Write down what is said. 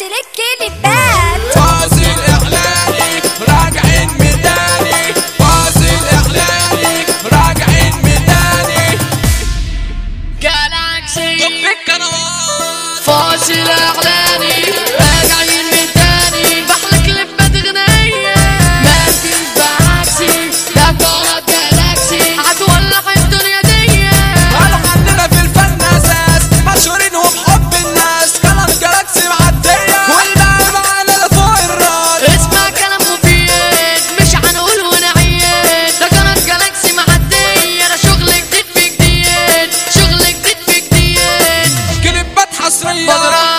فاصل الكليبات فاصل اعلاني راجعين ميداني فاصل اعلاني راجعين ميداني جالاكسي القنوات فاصل اعلاني راجعين من تاني بحلك لبات غنية ما فيش بعكسي ده قناة جالاكسي هتولع الدنيا دي قالوا عندنا في الفن اساس مشهورين وبحب الناس كلام جالاكسي معدية والباقي معانا لفوق الراس اسمع كلام مفيد مش هنقول ونعيد ده قناة جالاكسي معدية ده شغل جديد في جديد شغل جديد في جديد كليبات حصرية بدران